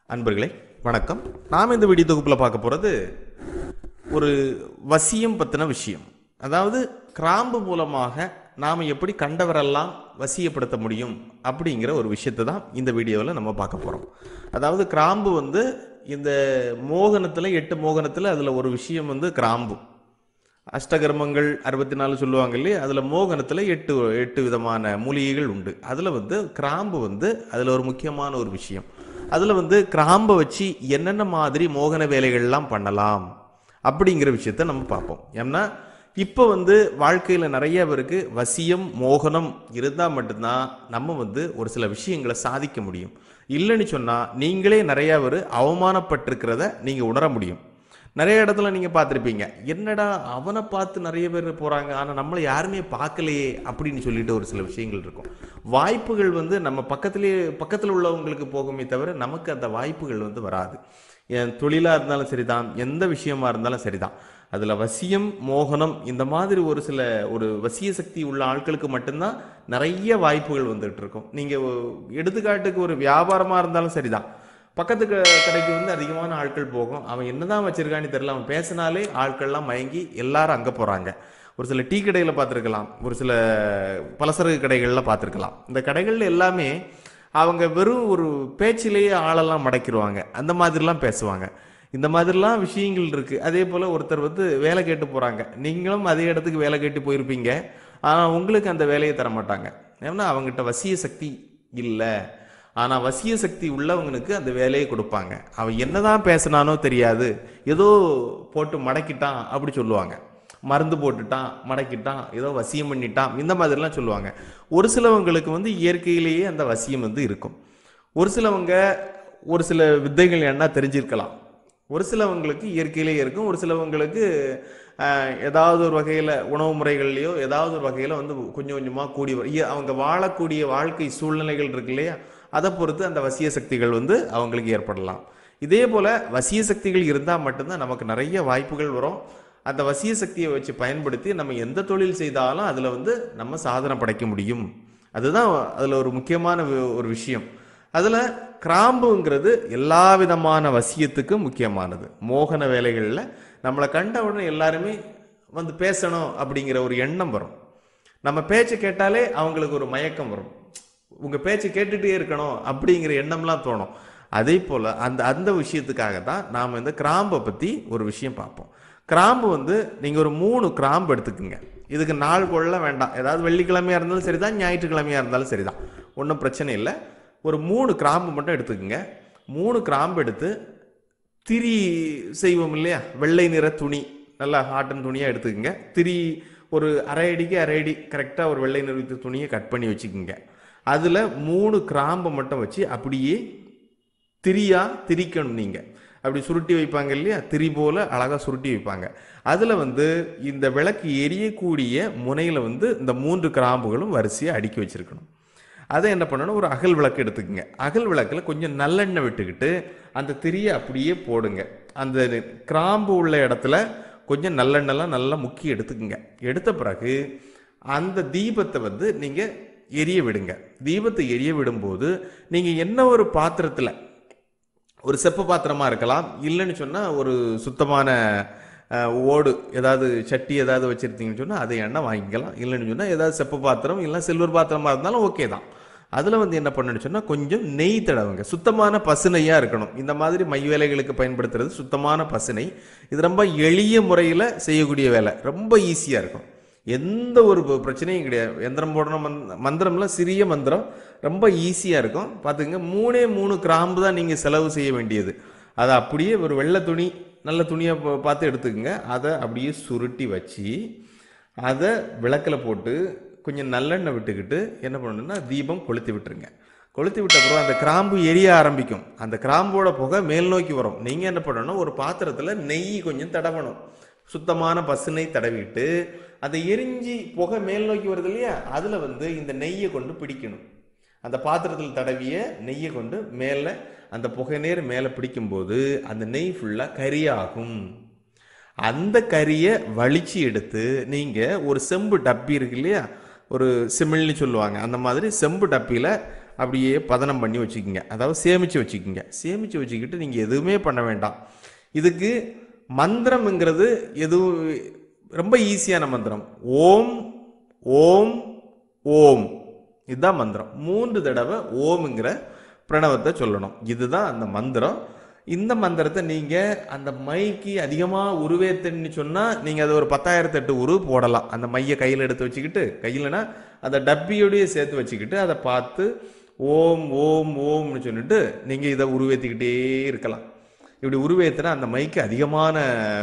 அன்பர்களே வணக்கம் நாம் இந்த வீடியோ தொகுப்பில் பார்க்க போகிறது ஒரு வசியம் பற்றின விஷயம் அதாவது கிராம்பு மூலமாக நாம் எப்படி கண்டவரெல்லாம் வசியப்படுத்த முடியும் அப்படிங்கிற ஒரு விஷயத்தை தான் இந்த வீடியோவில் நம்ம பார்க்க போகிறோம் அதாவது கிராம்பு வந்து இந்த மோகனத்தில் எட்டு மோகனத்தில் அதில் ஒரு விஷயம் வந்து கிராம்பு அஷ்டகர்மங்கள் அறுபத்தி நாலு சொல்லுவாங்க இல்லையா அதில் மோகனத்தில் எட்டு எட்டு விதமான மூலிகைகள் உண்டு அதில் வந்து கிராம்பு வந்து அதில் ஒரு முக்கியமான ஒரு விஷயம் அதில் வந்து கிராம்பை வச்சு என்னென்ன மாதிரி மோகன வேலைகள்லாம் பண்ணலாம் அப்படிங்கிற விஷயத்த நம்ம பார்ப்போம் ஏன்னா இப்போ வந்து வாழ்க்கையில் நிறைய பேருக்கு வசியம் மோகனம் இருந்தால் மட்டும்தான் நம்ம வந்து ஒரு சில விஷயங்களை சாதிக்க முடியும் இல்லைன்னு சொன்னால் நீங்களே நிறையா பேர் அவமானப்பட்டிருக்கிறத நீங்கள் உணர முடியும் நிறைய இடத்துல நீங்கள் பார்த்துருப்பீங்க என்னடா அவனை பார்த்து நிறைய பேர் போகிறாங்க ஆனால் நம்மளை யாருமே பார்க்கலையே அப்படின்னு சொல்லிட்டு ஒரு சில விஷயங்கள் இருக்கும் வாய்ப்புகள் வந்து நம்ம பக்கத்துலேயே பக்கத்தில் உள்ளவங்களுக்கு போகுமே தவிர நமக்கு அந்த வாய்ப்புகள் வந்து வராது என் தொழிலாக இருந்தாலும் சரிதான் எந்த விஷயமா இருந்தாலும் சரிதான் அதில் வசியம் மோகனம் இந்த மாதிரி ஒரு சில ஒரு வசிய சக்தி உள்ள ஆட்களுக்கு மட்டும்தான் நிறைய வாய்ப்புகள் வந்துகிட்டு இருக்கும் நீங்கள் எடுத்துக்காட்டுக்கு ஒரு வியாபாரமாக இருந்தாலும் சரிதான் பக்கத்து க- கடைக்கு வந்து அதிகமான ஆட்கள் போகும் அவன் என்னதான் வச்சிருக்கான்னு தெரியல அவன் பேசினாலே ஆட்கள்லாம் மயங்கி எல்லாரும் அங்கே போகிறாங்க ஒரு சில டீ கடையில் பார்த்துருக்கலாம் ஒரு சில பலசரக்கு கடைகளில் பார்த்துருக்கலாம் இந்த கடைகளில் எல்லாமே அவங்க வெறும் ஒரு பேச்சிலேயே ஆளெல்லாம் மடக்கிடுவாங்க அந்த மாதிரிலாம் பேசுவாங்க இந்த மாதிரிலாம் விஷயங்கள் இருக்கு அதே போல ஒருத்தர் வந்து வேலை கேட்டு போறாங்க நீங்களும் அதே இடத்துக்கு வேலை கேட்டு போயிருப்பீங்க ஆனா உங்களுக்கு அந்த வேலையை தர மாட்டாங்க ஏன்னா அவங்ககிட்ட வசிய சக்தி இல்லை ஆனா வசிய சக்தி உள்ளவங்களுக்கு அந்த வேலையை கொடுப்பாங்க அவன் என்னதான் பேசினானோ தெரியாது ஏதோ போட்டு மடக்கிட்டான் அப்படி சொல்லுவாங்க மருந்து போட்டுட்டான் மடக்கிட்டான் ஏதோ வசியம் பண்ணிட்டான் இந்த மாதிரிலாம் சொல்லுவாங்க ஒரு சிலவங்களுக்கு வந்து இயற்கையிலேயே அந்த வசியம் வந்து இருக்கும் ஒரு சிலவங்க ஒரு சில வித்தைகள் என்ன தெரிஞ்சிருக்கலாம் ஒரு சிலவங்களுக்கு இயற்கையிலேயே இருக்கும் ஒரு சிலவங்களுக்கு ஆஹ், ஏதாவது ஒரு வகையில் உணவு முறைகள்லையோ ஏதாவது ஒரு வகையில் வந்து கொஞ்சம் கொஞ்சமாக கூடி வரும். இய- அவங்க வாழக்கூடிய வாழ்க்கை சூழ்நிலைகள் இருக்கு இல்லையா அதை பொறுத்து அந்த வசிய சக்திகள் வந்து அவங்களுக்கு ஏற்படலாம் இதே போல் வசிய சக்திகள் இருந்தால் மட்டும்தான் நமக்கு நிறைய வாய்ப்புகள் வரும் அந்த வசிய சக்தியை வச்சு பயன்படுத்தி நம்ம எந்த தொழில் செய்தாலும் அதில் வந்து நம்ம சாதனை படைக்க முடியும் அதுதான் அதில் ஒரு முக்கியமான வி- ஒரு விஷயம் அதில் கிராம்புங்கிறது எல்லா விதமான வசியத்துக்கும் முக்கியமானது மோகன வேலைகளில் நம்மளை கண்ட உடனே எல்லாருமே வந்து பேசணும் அப்படிங்கிற ஒரு எண்ணம் வரும் நம்ம பேச்சை கேட்டாலே அவங்களுக்கு ஒரு மயக்கம் வரும் உங்க பேச்சை கேட்டுட்டே இருக்கணும் அப்படிங்கிற எண்ணம்லாம் தோணும் அதே போல அந்த அந்த விஷயத்துக்காக தான் நாம் இந்த கிராம்பை பத்தி ஒரு விஷயம் பார்ப்போம் கிராம்பு வந்து நீங்க ஒரு மூணு கிராம்பு எடுத்துக்கோங்க இதுக்கு நாள் கொள்ள வேண்டாம் ஏதாவது வெள்ளிக்கிழமையா இருந்தாலும் சரிதான் ஞாயிற்றுக்கிழமையா இருந்தாலும் சரிதான் ஒன்றும் பிரச்சனை இல்லை ஒரு மூணு கிராம்பு மட்டும் எடுத்துக்கோங்க மூணு கிராம்பு எடுத்து திரி செய்வோம் இல்லையா வெள்ளை நிற துணி நல்லா காட்டன் துணியாக எடுத்துக்கோங்க திரி ஒரு அரை அடிக்கு அரை அடி கரெக்டாக ஒரு வெள்ளை நிற துணியை கட் பண்ணி வச்சுக்கோங்க அதில் மூணு கிராம்பை மட்டும் வச்சு அப்படியே திரியா திரிக்கணும் நீங்கள் அப்படி சுருட்டி வைப்பாங்க இல்லையா திரி போல அழகாக சுருட்டி வைப்பாங்க அதில் வந்து இந்த விளக்கு எரியக்கூடிய முனையில் வந்து இந்த மூன்று கிராம்புகளும் வரிசையாக அடுக்கி வச்சிருக்கணும் அதை என்ன பண்ணணும் ஒரு அகல் விளக்கு எடுத்துக்கோங்க அகல் விளக்கில் கொஞ்சம் நல்லெண்ணெய் விட்டுக்கிட்டு அந்த திரியை அப்படியே போடுங்க அந்த கிராம்பு உள்ள இடத்துல கொஞ்சம் நல்லெண்ணெய்லாம் நல்லா முக்கி எடுத்துக்கோங்க எடுத்த பிறகு அந்த தீபத்தை வந்து நீங்கள் எரிய விடுங்க தீபத்தை எரிய விடும்போது நீங்கள் என்ன ஒரு பாத்திரத்தில் ஒரு செப்பு பாத்திரமா இருக்கலாம் இல்லைன்னு சொன்னால் ஒரு சுத்தமான அஹ், ஓடு ஏதாவது சட்டி ஏதாவது வச்சுருந்தீங்கன்னு சொன்னால் அதை எண்ணெய் வாங்கிக்கலாம் இல்லைன்னு சொன்னால் ஏதாவது செப்பு பாத்திரம் இல்லை சில்வர் பாத்திரமா இருந்தாலும் ஓகே தான் அதில் வந்து என்ன பண்ணணும்னு சொன்னால் கொஞ்சம் நெய் தடவுங்க சுத்தமான பசுனையாக இருக்கணும் இந்த மாதிரி மை வேலைகளுக்கு பயன்படுத்துறது சுத்தமான பசுனை இது ரொம்ப எளிய முறையில் செய்யக்கூடிய வேலை ரொம்ப ஈஸியாக இருக்கும் எந்த ஒரு ப- பிரச்சனையும் கிடையாது எந்திரம் போடணும் மந்த் மந்திரம்லாம் சிறிய மந்திரம் ரொம்ப ஈஸியாக இருக்கும் பார்த்துங்க மூணே மூணு கிராம்பு தான் நீங்கள் செலவு செய்ய வேண்டியது அதை அப்படியே ஒரு வெள்ளை துணி நல்ல துணியை பா- பார்த்து எடுத்துக்கோங்க அதை அப்படியே சுருட்டி வச்சு அதை விளக்கில் போட்டு கொஞ்சம் நல்லெண்ணெய் விட்டுக்கிட்டு என்ன பண்ணணும்னா தீபம் கொளுத்தி விட்டுருங்க கொளுத்தி விட்ட அப்புறம் அந்த கிராம்பு எரிய ஆரம்பிக்கும் அந்த கிராம்போட புகை மேல் நோக்கி வரும் நீங்கள் என்ன பண்ணணும் ஒரு பாத்திரத்தில் நெய் கொஞ்சம் தடவணும் சுத்தமான பசுனை தடவிட்டு அதை எரிஞ்சு புகை மேல் நோக்கி வருது இல்லையா அதில் வந்து இந்த நெய்யை கொண்டு பிடிக்கணும் அந்த பாத்திரத்தில் தடவிய நெய்யை கொண்டு மேலே அந்த புகை நேர் மேலே பிடிக்கும்போது அந்த நெய் ஃபுல்லாக கரியாகும் அந்த கறியை வலிச்சு எடுத்து நீங்கள் ஒரு செம்பு டப்பி இருக்கு இல்லையா ஒரு சிமிழ்னு சொல்லுவாங்க அந்த மாதிரி செம்பு டப்பியில் அப்படியே பதனம் பண்ணி வச்சுக்கோங்க அதாவது சேமித்து வச்சுக்கோங்க சேமித்து வச்சுக்கிட்டு நீங்கள் எதுவுமே பண்ண வேண்டாம் இதுக்கு மந்திரம்ங்கிறது எதுவும் ரொம்ப ஈஸியான மந்திரம் ஓம் ஓம் ஓம் இதுதான் மந்திரம் மூன்று தடவை ஓம்ங்கிற பிரணவத்தை சொல்லணும் இதுதான் அந்த மந்திரம் இந்த மந்திரத்தை நீங்கள் அந்த மைக்கு அதிகமாக உருவேத்தன்னு சொன்னால் நீங்கள் அது ஒரு பத்தாயிரத்து எட்டு உரு போடலாம் அந்த மையை கையில் எடுத்து வச்சுக்கிட்டு கையிலனா அந்த டப்பியோடய சேர்த்து வச்சுக்கிட்டு அதை பார்த்து ஓம் ஓம் ஓம்னு சொல்லிட்டு நீங்கள் இதை உருவேற்றிக்கிட்டே இருக்கலாம் இப்படி உருவேற்றினா அந்த மைக்கு அதிகமான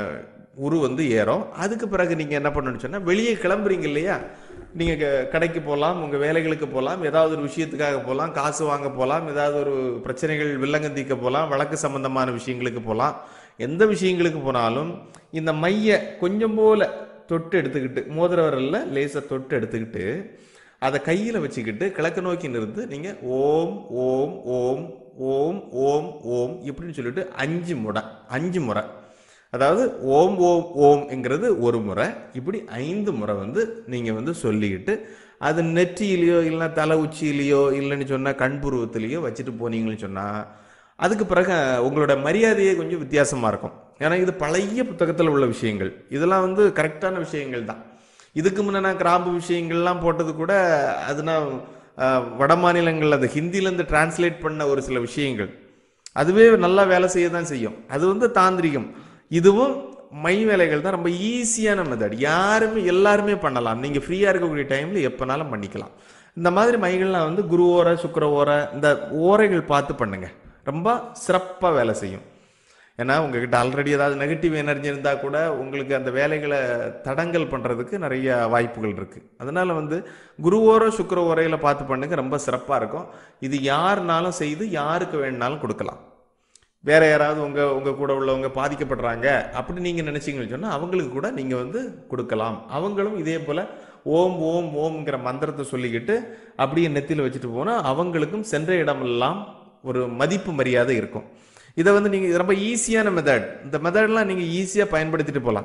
உரு வந்து ஏறும் அதுக்கு பிறகு நீங்கள் என்ன பண்ணணும்னு சொன்னால் வெளியே கிளம்புறீங்க இல்லையா நீங்கள் கடைக்கு போகலாம் உங்கள் வேலைகளுக்கு போகலாம் ஏதாவது ஒரு விஷயத்துக்காக போகலாம் காசு வாங்க போகலாம் ஏதாவது ஒரு பிரச்சனைகள் வில்லங்கம் தீர்க்க போகலாம் வழக்கு சம்பந்தமான விஷயங்களுக்கு போகலாம் எந்த விஷயங்களுக்கு போனாலும் இந்த மைய கொஞ்சம் போல தொட்டு எடுத்துக்கிட்டு மோதிர விரல்ல லேசாக தொட்டு எடுத்துக்கிட்டு அதை கையில் வச்சுக்கிட்டு கிழக்கு நோக்கி நிறுத்து நீங்கள் ஓம் ஓம் ஓம் ஓம் ஓம் ஓம் இப்படின்னு சொல்லிட்டு அஞ்சு முறை அஞ்சு முறை அதாவது ஓம் ஓம் ஓம்ங்கிறது ஒரு முறை இப்படி ஐந்து முறை வந்து நீங்கள் வந்து சொல்லிக்கிட்டு அது நெற்றியிலையோ இல்லைன்னா தலை உச்சியிலையோ இல்லைன்னு சொன்னால் கண்புருவத்திலேயோ வச்சுட்டு போனீங்கன்னு சொன்னால் அதுக்கு பிறகு உங்களோட மரியாதையே கொஞ்சம் வித்தியாசமாக இருக்கும் ஏன்னா இது பழைய புத்தகத்தில் உள்ள விஷயங்கள் இதெல்லாம் வந்து கரெக்டான விஷயங்கள் தான் இதுக்கு முன்னே நான் கிராம்பு விஷயங்கள்லாம் போட்டது கூட அது நான் அஹ், வட மாநிலங்கள் அது ஹிந்திலேருந்து டிரான்ஸ்லேட் பண்ண ஒரு சில விஷயங்கள் அதுவே நல்லா வேலை செய்ய தான் செய்யும் அது வந்து தாந்திரிகம் இதுவும் மை வேலைகள் தான் ரொம்ப ஈஸியான மெத்தட் யாருமே எல்லாருமே பண்ணலாம் நீங்கள் ஃப்ரீயாக இருக்கக்கூடிய டைமில் எப்போனாலும் பண்ணிக்கலாம் இந்த மாதிரி மைகள்லாம் வந்து குரு ஓரை சுக்கிர ஓரை இந்த ஓரைகள் பார்த்து பண்ணுங்க ரொம்ப சிறப்பாக வேலை செய்யும் ஏன்னா உங்ககிட்ட ஆல்ரெடி ஏதாவது நெகட்டிவ் எனர்ஜி இருந்தால் கூட உங்களுக்கு அந்த வேலைகளை தடங்கல் பண்ணுறதுக்கு நிறைய வாய்ப்புகள் இருக்குது அதனால் வந்து குருவோரோ சுக்கிர ஓரையில் பார்த்து பண்ணுங்க ரொம்ப சிறப்பாக இருக்கும் இது யாருனாலும் செய்து யாருக்கு வேணுனாலும் கொடுக்கலாம் வேற யாராவது உங்க உங்க கூட உள்ளவங்க பாதிக்கப்படுறாங்க அப்படி நீங்க நினைச்சீங்கன்னு சொன்னா அவங்களுக்கு கூட நீங்க வந்து கொடுக்கலாம் அவங்களும் இதே போல ஓம் ஓம் ஓம்ங்கிற மந்திரத்தை சொல்லிக்கிட்டு அப்படியே நெத்தியில் வச்சுட்டு போனா அவங்களுக்கும் சென்ற இடமெல்லாம் ஒரு மதிப்பு மரியாதை இருக்கும் இதை வந்து நீங்க இது ரொம்ப ஈஸியான மெத்தட் இந்த மெத்தட்லாம் நீங்க ஈஸியா பயன்படுத்திட்டு போகலாம்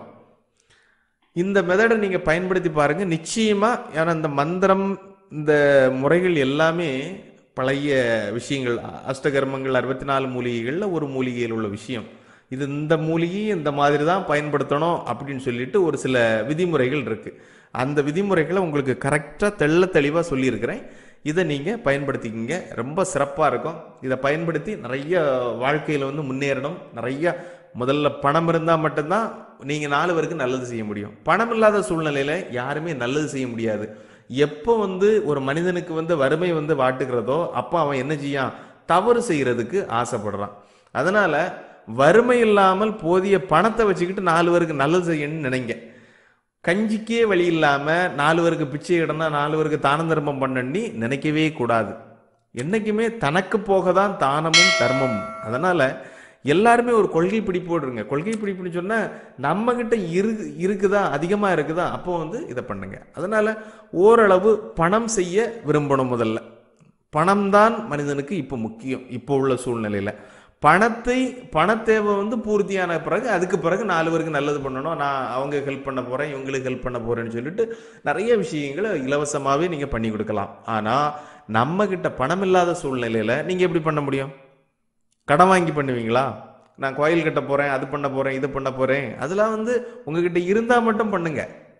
இந்த மெத்தடை நீங்க பயன்படுத்தி பாருங்க நிச்சயமா ஏன்னா இந்த மந்திரம் இந்த முறைகள் எல்லாமே பழைய விஷயங்கள் அ- அஷ்டகர்மங்கள் அறுபத்தி நாலு மூலிகைகளில் ஒரு மூலிகையில் உள்ள விஷயம் இது இந்த மூலிகையை இந்த மாதிரி தான் பயன்படுத்தணும் அப்படின்னு சொல்லிட்டு ஒரு சில விதிமுறைகள் இருக்கு அந்த விதிமுறைகளை உங்களுக்கு கரெக்டாக தெள்ள தெளிவாக சொல்லியிருக்கிறேன் இதை நீங்கள் பயன்படுத்திக்கிங்க ரொம்ப சிறப்பாக இருக்கும் இதை பயன்படுத்தி நிறைய வாழ்க்கையில் வந்து முன்னேறணும் நிறைய முதல்ல பணம் இருந்தால் மட்டும்தான் நீங்கள் நாலு பேருக்கு நல்லது செய்ய முடியும் பணம் இல்லாத சூழ்நிலையில் யாருமே நல்லது செய்ய முடியாது எப்போ வந்து ஒரு மனிதனுக்கு வந்து வறுமை வந்து வாட்டுகிறதோ அப்போ அவன் என்ன செய்யான் தவறு செய்யறதுக்கு ஆசைப்படுறான் அதனால வறுமை இல்லாமல் போதிய பணத்தை வச்சுக்கிட்டு நாலு பேருக்கு நல்லது செய்யணும்னு நினைங்க கஞ்சிக்கே வழி இல்லாம நாலு பேருக்கு பிச்சை இடம்னா நாலு பேருக்கு தான தர்மம் பண்ணி நினைக்கவே கூடாது என்னைக்குமே தனக்கு போக தான் தானமும் தர்மமும் அதனால எல்லாருமே ஒரு கொள்கை பிடிப்போடு இருங்க கொள்கை பிடிப்புன்னு சொன்னா நம்ம கிட்ட இரு இருக்குதா அதிகமா இருக்குதா அப்போ வந்து இதை பண்ணுங்க அதனால ஓரளவு பணம் செய்ய விரும்பணும் முதல்ல பணம் தான் மனிதனுக்கு இப்போ முக்கியம் இப்போ உள்ள சூழ்நிலையில பணத்தை பணத்தேவை வந்து பூர்த்தியான பிறகு அதுக்கு பிறகு நாலு பேருக்கு நல்லது பண்ணணும் நான் அவங்க ஹெல்ப் பண்ண போறேன் இவங்களுக்கு ஹெல்ப் பண்ண போறேன்னு சொல்லிட்டு நிறைய விஷயங்களை இலவசமாவே நீங்க பண்ணி கொடுக்கலாம் ஆனா நம்ம கிட்ட பணம் இல்லாத சூழ்நிலையில நீங்க எப்படி பண்ண முடியும் கடன் வாங்கி பண்ணுவீங்களா நான் கோயில் கட்ட போறேன் அது பண்ண போறேன் இது பண்ண போறேன் அதெல்லாம் வந்து உங்ககிட்ட இருந்தா மட்டும் பண்ணுங்க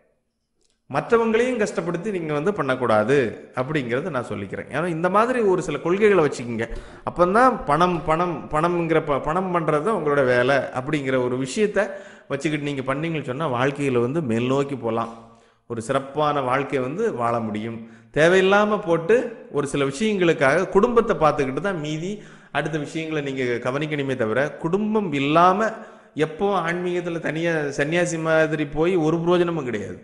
மற்றவங்களையும் கஷ்டப்படுத்தி நீங்க வந்து பண்ணக்கூடாது அப்படிங்கறத நான் சொல்லிக்கிறேன் ஏன்னா இந்த மாதிரி ஒரு சில கொள்கைகளை வச்சுக்கோங்க அப்பந்தான் பணம் பணம் பணம்ங்கிற ப- பணம் பண்றது தான் உங்களோட வேலை அப்படிங்கிற ஒரு விஷயத்த வச்சுக்கிட்டு நீங்க பண்ணீங்கன்னு சொன்னா வாழ்க்கையில வந்து மேல் நோக்கி போகலாம் ஒரு சிறப்பான வாழ்க்கை வந்து வாழ முடியும் தேவையில்லாம போட்டு ஒரு சில விஷயங்களுக்காக குடும்பத்தை பார்த்துக்கிட்டு தான் மீதி அடுத்த விஷயங்களை நீங்க கவனிக்கணுமே தவிர குடும்பம் இல்லாம எப்போ ஆன்மீகத்துல தனியா சன்னியாசி மாதிரி போய் ஒரு பிரயோஜனமும் கிடையாது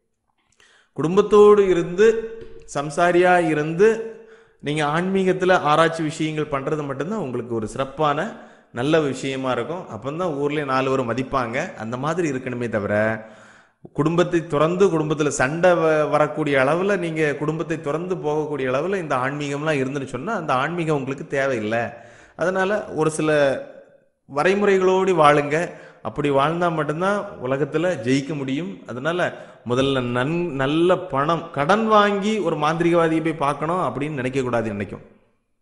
குடும்பத்தோடு இருந்து சம்சாரியா இருந்து நீங்க ஆன்மீகத்துல ஆராய்ச்சி விஷயங்கள் பண்றது மட்டும்தான் உங்களுக்கு ஒரு சிறப்பான நல்ல விஷயமா இருக்கும் அப்பந்தான் ஊர்லயே நாலு பேர் மதிப்பாங்க அந்த மாதிரி இருக்கணுமே தவிர குடும்பத்தை துறந்து குடும்பத்துல சண்டை வ- வரக்கூடிய அளவுல நீங்க குடும்பத்தை துறந்து போகக்கூடிய அளவுல இந்த ஆன்மீகம்லாம் இருந்துன்னு சொன்னா அந்த ஆன்மீகம் உங்களுக்கு தேவையில்லை அதனால ஒரு சில வரைமுறைகளோடு வாழுங்க அப்படி வாழ்ந்தா மட்டும்தான் உலகத்துல ஜெயிக்க முடியும் அதனால முதல்ல நன் நல்ல பணம் கடன் வாங்கி ஒரு மாந்திரிகவாதியை போய் பார்க்கணும் அப்படின்னு நினைக்க கூடாது என்னைக்கும்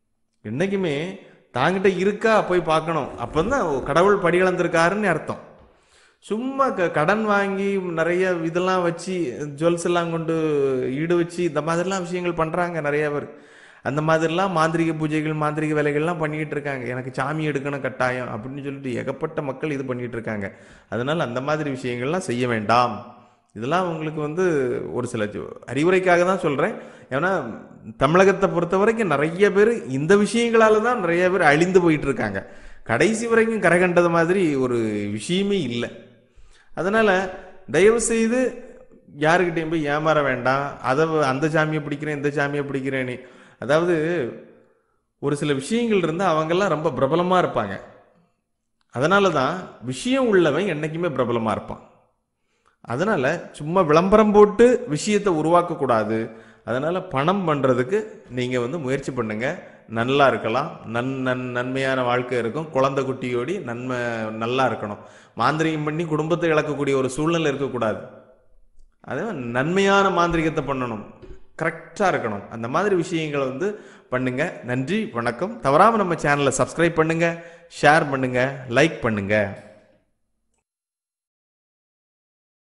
என்னைக்குமே தாங்கிட்ட இருக்கா போய் பார்க்கணும் அப்பதான் கடவுள் படி இழந்திருக்காருன்னு அர்த்தம் சும்மா க கடன் வாங்கி நிறைய இதெல்லாம் வச்சு ஜுவல்ஸ் எல்லாம் கொண்டு ஈடு வச்சு இந்த மாதிரிலாம் விஷயங்கள் பண்ணுறாங்க நிறைய பேர் அந்த மாதிரிலாம் மாந்திரிக பூஜைகள் மாந்திரிக வேலைகள்லாம் பண்ணிக்கிட்டு இருக்காங்க எனக்கு சாமி எடுக்கணும் கட்டாயம் அப்படின்னு சொல்லிட்டு ஏகப்பட்ட மக்கள் இது பண்ணிட்டு இருக்காங்க அதனால் அந்த மாதிரி விஷயங்கள்லாம் செய்ய வேண்டாம் இதெல்லாம் உங்களுக்கு வந்து ஒரு சில ஜோ- அறிவுரைக்காக தான் சொல்கிறேன் ஏன்னா தமிழகத்தை பொறுத்த வரைக்கும் நிறைய பேர் இந்த விஷயங்களால தான் நிறைய பேர் அழிந்து போயிட்டு இருக்காங்க கடைசி வரைக்கும் கரை கண்டது மாதிரி ஒரு விஷயமே இல்லை அதனால் தயவு செய்து யாருக்கிட்டையும் போய் ஏமாற வேண்டாம் அதை அந்த சாமியை பிடிக்கிறேன் இந்த சாமியை பிடிக்கிறேன்னு அதாவது ஒரு சில விஷயங்கள் இருந்தால் அவங்கெல்லாம் ரொம்ப பிரபலமாக இருப்பாங்க அதனால தான் விஷயம் உள்ளவன் என்றைக்குமே பிரபலமாக இருப்பான் அதனால சும்மா விளம்பரம் போட்டு விஷயத்தை உருவாக்கக்கூடாது அதனால பணம் பண்ணுறதுக்கு நீங்கள் வந்து முயற்சி பண்ணுங்க நல்லா இருக்கலாம் நன் நன் நன்மையான வாழ்க்கை இருக்கும் குழந்தை குட்டியோடி நன்மை நல்லா இருக்கணும் மாந்திரிகம் பண்ணி குடும்பத்தை இழக்கக்கூடிய ஒரு சூழ்நிலை இருக்கக்கூடாது அதே மாதிரி நன்மையான மாந்திரிகத்தை பண்ணணும் கரெக்டாக இருக்கணும் அந்த மாதிரி விஷயங்களை வந்து பண்ணுங்க நன்றி வணக்கம் தவறாமல் நம்ம சேனலை சப்ஸ்கிரைப் பண்ணுங்க ஷேர் பண்ணுங்க லைக் பண்ணுங்க